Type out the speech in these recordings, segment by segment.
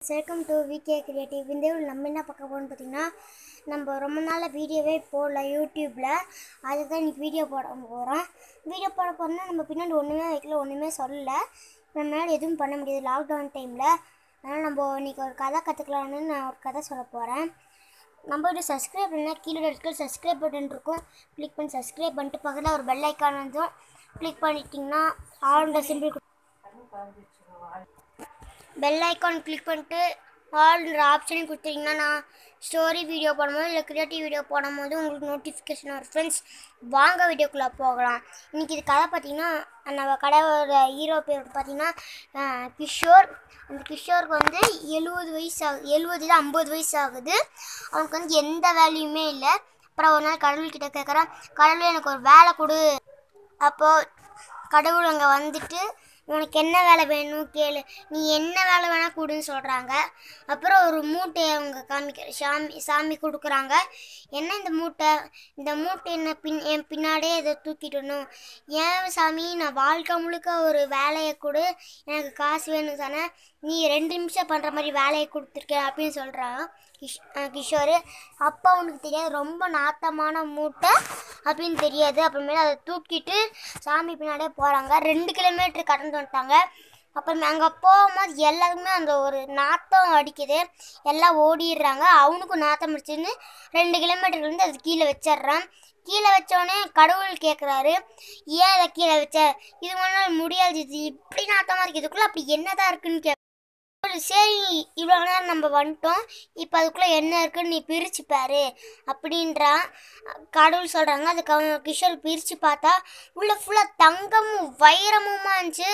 welcome to VK creative இந்த video நம்ம என்ன பார்க்க போகிறோம்னு பார்த்தீங்கன்னா நம்ம ரொம்ப நாள் வீடியோவே போடல யூடியூப்பில் அதுக்கு தான் இன்றைக்கி வீடியோ போட போகிறோம் வீடியோ போட போகிறோம்னா நம்ம பின்னாடி ஒன்றுமே வைக்கல ஒன்றுமே சொல்லலை நம்மளால் எதுவும் பண்ண முடியாது லாக்டவுன் டைமில் அதனால் நம்ம இன்றைக்கி ஒரு கதை கற்றுக்கலான்னு நான் ஒரு கதை சொல்ல போகிறேன் நம்ம வீடியோ சப்ஸ்கிரைப் பண்ணால் கீழே இருக்கிற சப்ஸ்கிரைப் பட்டன் இருக்கும் கிளிக் பண்ணி சப்ஸ்கிரைப் பண்ணிட்டு பக்கத்தில் ஒரு பெல் ஐக்கான் வந்தும் கிளிக் பண்ணிட்டிங்கன்னா ஆல்ன்ற சிம்பிள் பெல் ஐக்கான் கிளிக் பண்ணிட்டு ஆல்ன்ற ஆப்ஷனையும் கொடுத்தீங்கன்னா நான் ஸ்டோரி வீடியோ போடும்போது இல்லை கிரியேட்டிவ் வீடியோ போடும்போது உங்களுக்கு நோட்டிஃபிகேஷன் வரும் ஃப்ரெண்ட்ஸ் வாங்க வீடியோக்குள்ளே போகலாம் இன்றைக்கி இது கதை பார்த்தீங்கன்னா நம்ம கடையோட ஹீரோ பேர் பார்த்தீங்கன்னா அஹ், கிஷோர் அந்த கிஷோருக்கு வந்து எழுபது வயசு ஆகுது எழுபது இல்லை ஐம்பது வயசு ஆகுது அவனுக்கு வந்து எந்த வேலையுமே இல்லை அப்புறம் ஒரு நாள் கடவுள்கிட்ட கேட்குறான் கடவுள் எனக்கு ஒரு வேலை கொடு அப்போது கடவுள் அங்கே வந்துட்டு உனக்கு என்ன வேலை வேணும் கேளு நீ என்ன வேலை வேணால் கொடுன்னு சொல்கிறாங்க அப்புறம் ஒரு மூட்டையை அவங்க காமிக்க சாமி சாமி கொடுக்குறாங்க என்ன இந்த மூட்டை இந்த மூட்டை என்ன பின் என் பின்னாடியே இதை தூக்கிட்டு வரணும் ஏன் சாமி நான் வாழ்க்கை முழுக்க ஒரு வேலையை கொடு எனக்கு காசு வேணும் தானே நீ ரெண்டு நிமிஷம் பண்ணுற மாதிரி வேலையை கொடுத்துருக்க அப்படின்னு சொல்கிறாங்க கிஷ் அஹ் கிஷோர் அப்பா அவனுக்கு தெரியாது ரொம்ப நாத்தமான மூட்டை அப்படின்னு தெரியாது அப்புறமேல அதை தூக்கிட்டு சாமி பின்னாடியே போகிறாங்க ரெண்டு கிலோமீட்டர் கடந்து வந்துட்டாங்க அப்புறமே அங்கே போகும்போது எல்லாருக்குமே அந்த ஒரு நாத்தம் அடிக்குது எல்லாம் ஓடிடுறாங்க அவனுக்கும் நாத்தம் அடிச்சுன்னு ரெண்டு கிலோமீட்டர் வந்து அது கீழே வச்சிடுறான் கீழே வச்சோடனே கடவுள் கேட்குறாரு ஏன் இதை கீழே வச்ச இது முன்னால் முடியாது இது இப்படி நாத்தமாக இருக்குது இதுக்குள்ளே அப்படி என்னதான் இருக்குன்னு கேட்க சரி இவ்வளோ நேரம் நம்ம வந்துட்டோம் இப்போ அதுக்குள்ளே என்ன இருக்குன்னு நீ பிரிச்சு பாரு அப்படின்றான் கடவுள் சொல்கிறாங்க அதுக்கு அவன் கிஷோர் பிரித்து பார்த்தா உள்ள ஃபுல்லாக தங்கமும் வைரமுமா இருந்துச்சு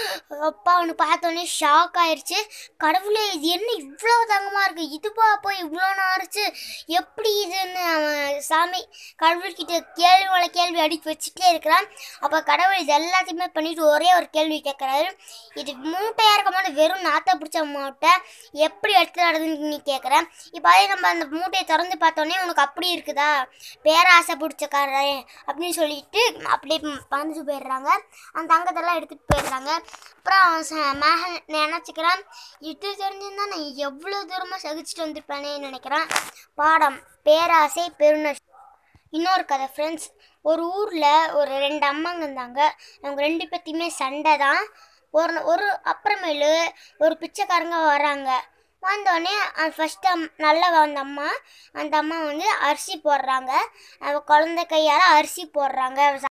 அப்பா அவனு பார்த்தோன்னே ஷாக் ஆயிடுச்சு கடவுளே இது என்ன இவ்வளோ தங்கமாக இருக்குது இதுப்பா போய் இவ்வளோ நாரிச்சு எப்படி இதுன்னு அவன் சாமி கடவுள்கிட்ட கேள்வி மேலே கேள்வி அடிக்க வச்சுட்டே இருக்கிறான் அப்போ கடவுள் இது எல்லாத்தையுமே பண்ணிட்டு ஒரே ஒரு கேள்வி கேட்குறாரு இது மூட்டையாக இருக்க மாதிரி வெறும் நாத்தை பிடிச்ச மூட்டை எப்படி எடுத்து நடந்துன்னு நீ கேட்குறேன் இப்போ அதே நம்ம அந்த மூட்டையை திறந்து பார்த்தோன்னே உனக்கு அப்படி இருக்குதா பேராசை பிடிச்சக்காரன் அப்படின்னு சொல்லிட்டு அப்படியே பறந்து போயிடுறாங்க அந்த தங்கத்தெல்லாம் எடுத்துகிட்டு போயிடுறாங்க அப்புறம் அவன் ச- மேக நினச்சிக்கிறான் இது தெரிஞ்சிருந்தா நான் எவ்வளோ தூரமாக சகிச்சுட்டு வந்திருப்பேனே நினைக்கிறான் பாடம் பேராசை பெருந இன்னொரு கதை ஃப்ரெண்ட்ஸ் ஒரு ஊரில் ஒரு ரெண்டு அம்மாங்க இருந்தாங்க அவங்க ரெண்டு பேர்த்தையுமே சண்டை தான் ஒரு ஒரு அப்புறமேலு ஒரு பிச்சைக்காரங்க வராங்க வந்தோடனே ஃபஸ்ட்டு அம் நல்லா வந்த அம்மா அந்த அம்மா வந்து அரிசி போடுறாங்க அவ குழந்தை கையால் அரிசி போடுறாங்க